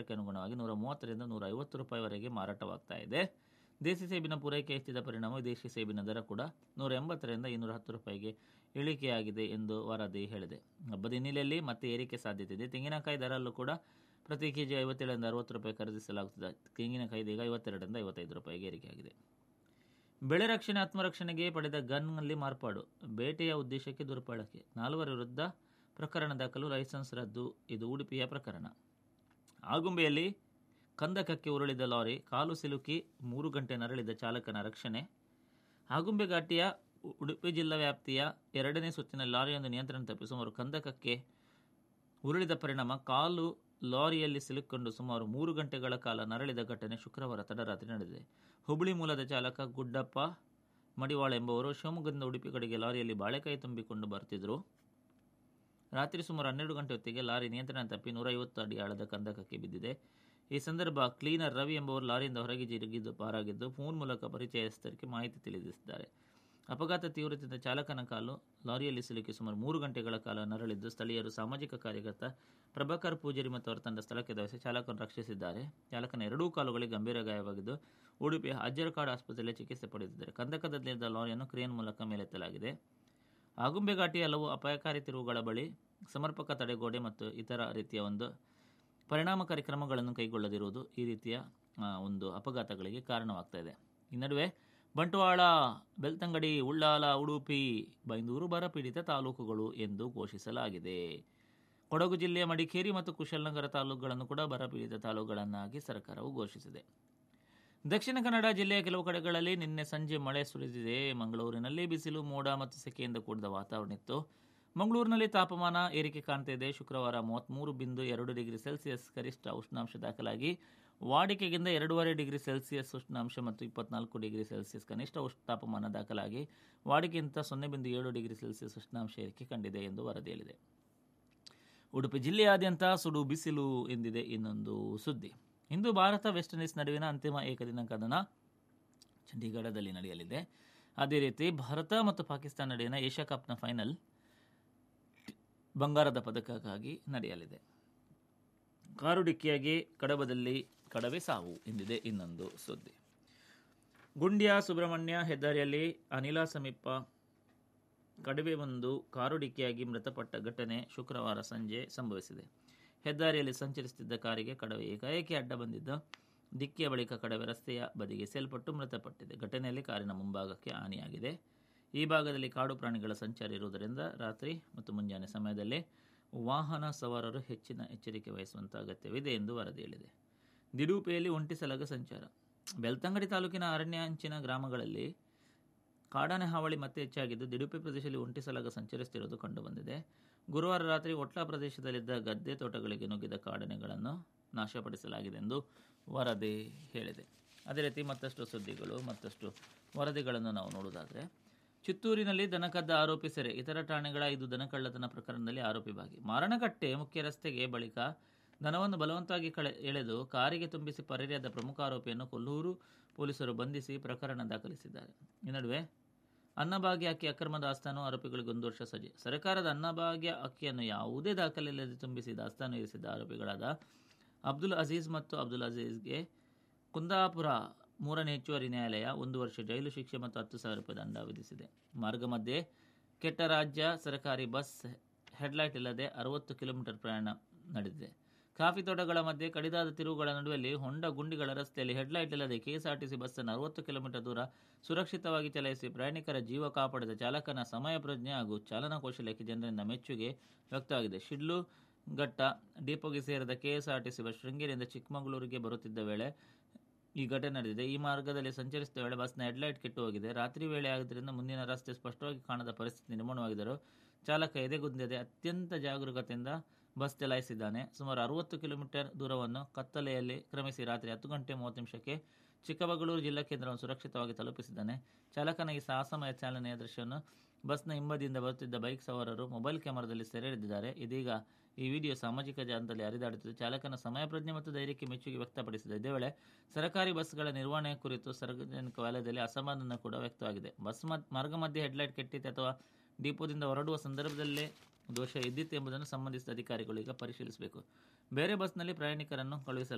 ವೆಚ್ಚಕ್ಕೆ ಅನುಗುಣವಾಗಿ ನೂರ ಮೂವತ್ತರಿಂದ ನೂರ ಐವತ್ತು ರೂಪಾಯಿವರೆಗೆ ಮಾರಾಟವಾಗ್ತಾ ಇದೆ ದೇಸಿ ಸೇಬಿನ ಪೂರೈಕೆ ಹೆಚ್ಚಿದ ಪರಿಣಾಮ ವಿದೇಶಿ ಸೇಬಿನ ದರ ಕೂಡ ನೂರ ಎಂಬತ್ತರಿಂದ ಇನ್ನೂರ ಹತ್ತು ರೂಪಾಯಿಗೆ ಇಳಿಕೆಯಾಗಿದೆ ಎಂದು ವರದಿ ಹೇಳಿದೆ ಹಬ್ಬದ ಹಿನ್ನೆಲೆಯಲ್ಲಿ ಮತ್ತೆ ಏರಿಕೆ ಸಾಧ್ಯತೆ ಇದೆ ತೆಂಗಿನಕಾಯಿ ದರಲ್ಲೂ ಕೂಡ ಪ್ರತಿ ಕೆಜಿ ಐವತ್ತೇಳರಿಂದ ಅರವತ್ತು ರೂಪಾಯಿ ಖರೀದಿಸಲಾಗುತ್ತದೆ ತೆಂಗಿನಕಾಯಿ ಈಗ ಐವತ್ತೆರಡರಿಂದ ಐವತ್ತೈದು ರೂಪಾಯಿಗೆ ಏರಿಕೆಯಾಗಿದೆ ಬೆಳೆ ರಕ್ಷಣೆ ಆತ್ಮರಕ್ಷಣೆಗೆ ಪಡೆದ ಗನ್ನಲ್ಲಿ ಮಾರ್ಪಾಡು ಬೇಟೆಯ ಉದ್ದೇಶಕ್ಕೆ ದುರ್ಬಳಕೆ ನಾಲ್ವರ ವಿರುದ್ಧ ಪ್ರಕರಣ ದಾಖಲು ಲೈಸೆನ್ಸ್ ರದ್ದು ಇದು ಉಡುಪಿಯ ಪ್ರಕರಣ ಆಗುಂಬೆಯಲ್ಲಿ ಕಂದಕಕ್ಕೆ ಉರುಳಿದ ಲಾರಿ ಕಾಲು ಸಿಲುಕಿ ಮೂರು ಗಂಟೆ ನರಳಿದ ಚಾಲಕನ ರಕ್ಷಣೆ ಆಗುಂಬೆ ಘಾಟಿಯ ಉಡುಪಿ ಜಿಲ್ಲಾ ವ್ಯಾಪ್ತಿಯ ಎರಡನೇ ಸುತ್ತಿನ ಲಾರಿಯೊಂದು ನಿಯಂತ್ರಣ ತಪ್ಪಿ ಸುಮಾರು ಕಂದಕಕ್ಕೆ ಉರುಳಿದ ಪರಿಣಾಮ ಕಾಲು ಲಾರಿಯಲ್ಲಿ ಸಿಲುಕೊಂಡು ಸುಮಾರು ಮೂರು ಗಂಟೆಗಳ ಕಾಲ ನರಳಿದ ಘಟನೆ ಶುಕ್ರವಾರ ತಡರಾತ್ರಿ ನಡೆದಿದೆ ಹುಬ್ಬಳ್ಳಿ ಮೂಲದ ಚಾಲಕ ಗುಡ್ಡಪ್ಪ ಮಡಿವಾಳ ಎಂಬುವರು ಶಿವಮೊಗ್ಗದಿಂದ ಉಡುಪಿ ಕಡೆಗೆ ಲಾರಿಯಲ್ಲಿ ಬಾಳೆಕಾಯಿ ತುಂಬಿಕೊಂಡು ಬರ್ತಿದ್ರು ರಾತ್ರಿ ಸುಮಾರು ಹನ್ನೆರಡು ಗಂಟೆ ಹೊತ್ತಿಗೆ ಲಾರಿ ನಿಯಂತ್ರಣ ತಪ್ಪಿ ನೂರೈವತ್ತು ಅಡಿ ಆಳದ ಕಂದಕಕ್ಕೆ ಬಿದ್ದಿದೆ ಈ ಸಂದರ್ಭ ಕ್ಲೀನರ್ ರವಿ ಎಂಬುವರು ಲಾರಿಯಿಂದ ಹೊರಗೆ ಜಿರುಗಿದ್ದು ಪಾರಾಗಿದ್ದು ಫೋನ್ ಮೂಲಕ ಪರಿಚಯಸ್ಥರಿಗೆ ಮಾಹಿತಿ ತಿಳಿಸಿದ್ದಾರೆ ಅಪಘಾತ ತೀವ್ರತೆಯಿಂದ ಚಾಲಕನ ಕಾಲು ಲಾರಿಯಲ್ಲಿ ಸಿಲುಕಿ ಸುಮಾರು ಮೂರು ಗಂಟೆಗಳ ಕಾಲ ನರಳಿದ್ದು ಸ್ಥಳೀಯರು ಸಾಮಾಜಿಕ ಕಾರ್ಯಕರ್ತ ಪ್ರಭಾಕರ್ ಪೂಜಾರಿ ಮತ್ತು ಅವರ ತಂಡ ಸ್ಥಳಕ್ಕೆ ಧಾವಿಸಿ ಚಾಲಕನ್ನು ರಕ್ಷಿಸಿದ್ದಾರೆ ಚಾಲಕನ ಎರಡೂ ಕಾಲುಗಳಿಗೆ ಗಂಭೀರ ಗಾಯವಾಗಿದ್ದು ಉಡುಪಿಯ ಅಜ್ಜರಕಾಡು ಆಸ್ಪತ್ರೆಯಲ್ಲಿ ಚಿಕಿತ್ಸೆ ಪಡೆದಿದ್ದಾರೆ ಕಂದಕದಲ್ಲಿದ್ದ ಲಾರಿಯನ್ನು ಕ್ರೇನ್ ಮೂಲಕ ಮೇಲೆತ್ತಲಾಗಿದೆ ಆಗುಂಬೆ ಘಾಟಿಯ ಹಲವು ಅಪಾಯಕಾರಿ ತಿರುವುಗಳ ಬಳಿ ಸಮರ್ಪಕ ತಡೆಗೋಡೆ ಮತ್ತು ಇತರ ರೀತಿಯ ಒಂದು ಪರಿಣಾಮಕಾರಿ ಕ್ರಮಗಳನ್ನು ಕೈಗೊಳ್ಳದಿರುವುದು ಈ ರೀತಿಯ ಆ, ಒಂದು ಅಪಘಾತಗಳಿಗೆ ಕಾರಣವಾಗ್ತಾ ಇದೆ ಈ ನಡುವೆ ಬಂಟ್ವಾಳ ಬೆಳ್ತಂಗಡಿ ಉಳ್ಳಾಲ ಉಡುಪಿ ಬೈಂದೂರು ಬರಪೀಡಿತ ತಾಲೂಕುಗಳು ಎಂದು ಘೋಷಿಸಲಾಗಿದೆ ಕೊಡಗು ಜಿಲ್ಲೆಯ ಮಡಿಕೇರಿ ಮತ್ತು ಕುಶಲನಗರ ತಾಲೂಕುಗಳನ್ನು ಕೂಡ ಬರಪೀಡಿತ ತಾಲೂಕುಗಳನ್ನಾಗಿ ಸರ್ಕಾರವು ಘೋಷಿಸಿದೆ ದಕ್ಷಿಣ ಕನ್ನಡ ಜಿಲ್ಲೆಯ ಕೆಲವು ಕಡೆಗಳಲ್ಲಿ ನಿನ್ನೆ ಸಂಜೆ ಮಳೆ ಸುರಿದಿದೆ ಮಂಗಳೂರಿನಲ್ಲಿ ಬಿಸಿಲು ಮೋಡ ಮತ್ತು ಸೆಕೆಯಿಂದ ಕೂಡಿದ ವಾತಾವರಣ ಇತ್ತು ಮಂಗಳೂರಿನಲ್ಲಿ ತಾಪಮಾನ ಏರಿಕೆ ಕಾಣ್ತಾ ಇದೆ ಶುಕ್ರವಾರ ಮೂವತ್ತ್ಮೂರು ಬಿಂದು ಎರಡು ಡಿಗ್ರಿ ಸೆಲ್ಸಿಯಸ್ ಗರಿಷ್ಠ ಉಷ್ಣಾಂಶ ದಾಖಲಾಗಿ ವಾಡಿಕೆಗಿಂತ ಎರಡೂವರೆ ಡಿಗ್ರಿ ಸೆಲ್ಸಿಯಸ್ ಉಷ್ಣಾಂಶ ಮತ್ತು ಇಪ್ಪತ್ನಾಲ್ಕು ಡಿಗ್ರಿ ಸೆಲ್ಸಿಯಸ್ ಕನಿಷ್ಠ ಉಷ್ಣ ತಾಪಮಾನ ದಾಖಲಾಗಿ ವಾಡಿಕೆಗಿಂತ ಸೊನ್ನೆ ಬಿಂದು ಏಳು ಡಿಗ್ರಿ ಸೆಲ್ಸಿಯಸ್ ಉಷ್ಣಾಂಶ ಏರಿಕೆ ಕಂಡಿದೆ ಎಂದು ವರದಿಯಲ್ಲಿದೆ ಉಡುಪಿ ಜಿಲ್ಲೆಯಾದ್ಯಂತ ಸುಡು ಬಿಸಿಲು ಎಂದಿದೆ ಇನ್ನೊಂದು ಸುದ್ದಿ ಇಂದು ಭಾರತ ವೆಸ್ಟ್ ಇಂಡೀಸ್ ನಡುವಿನ ಅಂತಿಮ ಏಕದಿನ ಕದನ ಚಂಡೀಗಢದಲ್ಲಿ ನಡೆಯಲಿದೆ ಅದೇ ರೀತಿ ಭಾರತ ಮತ್ತು ಪಾಕಿಸ್ತಾನ ನಡುವಿನ ಏಷ್ಯಾ ಕಪ್ನ ಫೈನಲ್ ಬಂಗಾರದ ಪದಕಕ್ಕಾಗಿ ನಡೆಯಲಿದೆ ಕಾರು ಡಿಕ್ಕಿಯಾಗಿ ಕಡಬದಲ್ಲಿ ಕಡವೆ ಸಾವು ಎಂದಿದೆ ಇನ್ನೊಂದು ಸುದ್ದಿ ಗುಂಡ್ಯ ಸುಬ್ರಹ್ಮಣ್ಯ ಹೆದ್ದಾರಿಯಲ್ಲಿ ಅನಿಲ ಸಮೀಪ ಕಡವೆ ಒಂದು ಕಾರು ಡಿಕ್ಕಿಯಾಗಿ ಮೃತಪಟ್ಟ ಘಟನೆ ಶುಕ್ರವಾರ ಸಂಜೆ ಸಂಭವಿಸಿದೆ ಹೆದ್ದಾರಿಯಲ್ಲಿ ಸಂಚರಿಸುತ್ತಿದ್ದ ಕಾರಿಗೆ ಕಡವೆ ಏಕಾಏಕಿ ಅಡ್ಡ ಬಂದಿದ್ದು ಡಿಕ್ಕಿಯ ಬಳಿಕ ಕಡವೆ ರಸ್ತೆಯ ಬದಿಗೆ ಸೇಲ್ಪಟ್ಟು ಮೃತಪಟ್ಟಿದೆ ಘಟನೆಯಲ್ಲಿ ಕಾರಿನ ಮುಂಭಾಗಕ್ಕೆ ಹಾನಿಯಾಗಿದೆ ಈ ಭಾಗದಲ್ಲಿ ಕಾಡು ಪ್ರಾಣಿಗಳ ಸಂಚಾರ ಇರುವುದರಿಂದ ರಾತ್ರಿ ಮತ್ತು ಮುಂಜಾನೆ ಸಮಯದಲ್ಲಿ ವಾಹನ ಸವಾರರು ಹೆಚ್ಚಿನ ಎಚ್ಚರಿಕೆ ವಹಿಸುವಂತ ಅಗತ್ಯವಿದೆ ಎಂದು ವರದಿ ಹೇಳಿದೆ ದಿಡೂಪೆಯಲ್ಲಿ ಒಂಟಿ ಸಲಗ ಸಂಚಾರ ಬೆಳ್ತಂಗಡಿ ತಾಲೂಕಿನ ಅರಣ್ಯ ಅಂಚಿನ ಗ್ರಾಮಗಳಲ್ಲಿ ಕಾಡಾನೆ ಹಾವಳಿ ಮತ್ತೆ ಹೆಚ್ಚಾಗಿದ್ದು ದಿಡುಪೆ ಪ್ರದೇಶದಲ್ಲಿ ಒಂಟಿ ಸಲಗ ಸಂಚರಿಸುತ್ತಿರುವುದು ಕಂಡುಬಂದಿದೆ ಗುರುವಾರ ರಾತ್ರಿ ಒಟ್ಲಾ ಪ್ರದೇಶದಲ್ಲಿದ್ದ ಗದ್ದೆ ತೋಟಗಳಿಗೆ ನುಗ್ಗಿದ ಕಾಡಾನೆಗಳನ್ನು ನಾಶಪಡಿಸಲಾಗಿದೆ ಎಂದು ವರದಿ ಹೇಳಿದೆ ಅದೇ ರೀತಿ ಮತ್ತಷ್ಟು ಸುದ್ದಿಗಳು ಮತ್ತಷ್ಟು ವರದಿಗಳನ್ನು ನಾವು ನೋಡುವುದಾದರೆ ಚಿತ್ತೂರಿನಲ್ಲಿ ದನಕದ್ದ ಆರೋಪಿ ಸೆರೆ ಇತರ ಠಾಣೆಗಳ ಐದು ದನಕಳ್ಳತನ ಪ್ರಕರಣದಲ್ಲಿ ಆರೋಪಿ ಭಾಗಿ ಮಾರಣಕಟ್ಟೆ ಮುಖ್ಯ ರಸ್ತೆಗೆ ಬಳಿಕ ದನವನ್ನು ಬಲವಂತವಾಗಿ ಕಳೆ ಎಳೆದು ಕಾರಿಗೆ ತುಂಬಿಸಿ ಪರಾರಿಯಾದ ಪ್ರಮುಖ ಆರೋಪಿಯನ್ನು ಕೊಲ್ಲೂರು ಪೊಲೀಸರು ಬಂಧಿಸಿ ಪ್ರಕರಣ ದಾಖಲಿಸಿದ್ದಾರೆ ಈ ನಡುವೆ ಅನ್ನಭಾಗ್ಯ ಅಕ್ಕಿ ಅಕ್ರಮ ದಾಸ್ತಾನು ಆರೋಪಿಗಳಿಗೆ ಒಂದು ವರ್ಷ ಸಜೆ ಸರ್ಕಾರದ ಅನ್ನಭಾಗ್ಯ ಅಕ್ಕಿಯನ್ನು ಯಾವುದೇ ದಾಖಲೆಯಿಲ್ಲದೆ ತುಂಬಿಸಿ ದಾಸ್ತಾನು ಇರಿಸಿದ್ದ ಆರೋಪಿಗಳಾದ ಅಬ್ದುಲ್ ಅಜೀಜ್ ಮತ್ತು ಅಬ್ದುಲ್ ಅಜೀಜ್ಗೆ ಕುಂದಾಪುರ ಮೂರನೇ ಹೆಚ್ಚುವರಿ ನ್ಯಾಯಾಲಯ ಒಂದು ವರ್ಷ ಜೈಲು ಶಿಕ್ಷೆ ಮತ್ತು ಹತ್ತು ಸಾವಿರ ರೂಪಾಯಿ ದಂಡ ವಿಧಿಸಿದೆ ಮಾರ್ಗ ಮಧ್ಯೆ ಕೆಟ್ಟ ರಾಜ್ಯ ಸರ್ಕಾರಿ ಬಸ್ ಹೆಡ್ಲೈಟ್ ಇಲ್ಲದೆ ಅರವತ್ತು ಕಿಲೋಮೀಟರ್ ಪ್ರಯಾಣ ನಡೆದಿದೆ ಕಾಫಿ ತೋಟಗಳ ಮಧ್ಯೆ ಕಡಿದಾದ ತಿರುವುಗಳ ನಡುವೆಯಲ್ಲಿ ಹೊಂಡ ಗುಂಡಿಗಳ ರಸ್ತೆಯಲ್ಲಿ ಹೆಡ್ಲೈಟ್ ಇಲ್ಲದೆ ಕೆಎಸ್ಆರ್ಟಿಸಿ ಬಸ್ಸನ್ನು ಅರವತ್ತು ಕಿಲೋಮೀಟರ್ ದೂರ ಸುರಕ್ಷಿತವಾಗಿ ಚಲಾಯಿಸಿ ಪ್ರಯಾಣಿಕರ ಜೀವ ಕಾಪಾಡಿದ ಚಾಲಕನ ಸಮಯ ಪ್ರಜ್ಞೆ ಹಾಗೂ ಚಾಲನಾ ಕೌಶಲ್ಯಕ್ಕೆ ಜನರಿಂದ ಮೆಚ್ಚುಗೆ ವ್ಯಕ್ತವಾಗಿದೆ ಶಿಡ್ಲು ಘಟ್ಟ ಡಿಪೋಗೆ ಸೇರಿದ ಕೆಎಸ್ಆರ್ಟಿಸಿ ಬಸ್ ಶೃಂಗೇರಿಯಿಂದ ಚಿಕ್ಕಮಗಳೂರಿಗೆ ಬರುತ್ತಿದ್ದ ವೇಳೆ ಈ ಘಟನೆ ನಡೆದಿದೆ ಈ ಮಾರ್ಗದಲ್ಲಿ ಸಂಚರಿಸಿದ ವೇಳೆ ಬಸ್ನ ಹೆಡ್ಲೈಟ್ ಕೆಟ್ಟು ಹೋಗಿದೆ ರಾತ್ರಿ ವೇಳೆ ಆಗುವುದರಿಂದ ಮುಂದಿನ ರಸ್ತೆ ಸ್ಪಷ್ಟವಾಗಿ ಕಾಣದ ಪರಿಸ್ಥಿತಿ ನಿರ್ಮಾಣವಾಗಿದ್ದರೂ ಚಾಲಕ ಎದೆಗುಂದದೆ ಅತ್ಯಂತ ಜಾಗರೂಕತೆಯಿಂದ ಬಸ್ ಚಲಾಯಿಸಿದ್ದಾನೆ ಸುಮಾರು ಅರವತ್ತು ಕಿಲೋಮೀಟರ್ ದೂರವನ್ನು ಕತ್ತಲೆಯಲ್ಲಿ ಕ್ರಮಿಸಿ ರಾತ್ರಿ ಹತ್ತು ಗಂಟೆ ಮೂವತ್ತು ನಿಮಿಷಕ್ಕೆ ಚಿಕ್ಕಮಗಳೂರು ಜಿಲ್ಲಾ ಕೇಂದ್ರವನ್ನು ಸುರಕ್ಷಿತವಾಗಿ ತಲುಪಿಸಿದ್ದಾನೆ ಚಾಲಕನ ಈ ಸಾಹಸಮಯ ಚಾಲನೆಯ ದೃಶ್ಯವನ್ನು ಬಸ್ನ ಹಿಂಬದಿಯಿಂದ ಬರುತ್ತಿದ್ದ ಬೈಕ್ ಸವಾರರು ಮೊಬೈಲ್ ಕ್ಯಾಮೆರಾದಲ್ಲಿ ಸೆರೆ ಹಿಡಿದಿದ್ದಾರೆ ಇದೀಗ ಈ ವಿಡಿಯೋ ಸಾಮಾಜಿಕ ಜಾಲದಲ್ಲಿ ಹರಿದಾಡುತ್ತಿದ್ದು ಚಾಲಕನ ಸಮಯ ಪ್ರಜ್ಞೆ ಮತ್ತು ಧೈರ್ಯಕ್ಕೆ ಮೆಚ್ಚುಗೆ ವ್ಯಕ್ತಪಡಿಸಿದೆ ಇದೇ ವೇಳೆ ಸರ್ಕಾರಿ ಬಸ್ಗಳ ನಿರ್ವಹಣೆ ಕುರಿತು ಸಾರ್ವಜನಿಕ ವಲಯದಲ್ಲಿ ಅಸಮಾಧಾನ ಕೂಡ ವ್ಯಕ್ತವಾಗಿದೆ ಬಸ್ ಮದ್- ಮಾರ್ಗ ಮಧ್ಯೆ ಹೆಡ್ಲೈಟ್ ಕೆಟ್ಟಿದೆ ಅಥವಾ ಡಿಪೋದಿಂದ ಹೊರಡುವ ಸಂದರ್ಭದಲ್ಲೇ ದೋಷ ಇದ್ದಿತ್ತು ಎಂಬುದನ್ನು ಸಂಬಂಧಿಸಿದ ಅಧಿಕಾರಿಗಳು ಈಗ ಪರಿಶೀಲಿಸಬೇಕು ಬೇರೆ ಬಸ್ನಲ್ಲಿ ಪ್ರಯಾಣಿಕರನ್ನು ಕಳುಹಿಸಲಾಗಿದೆ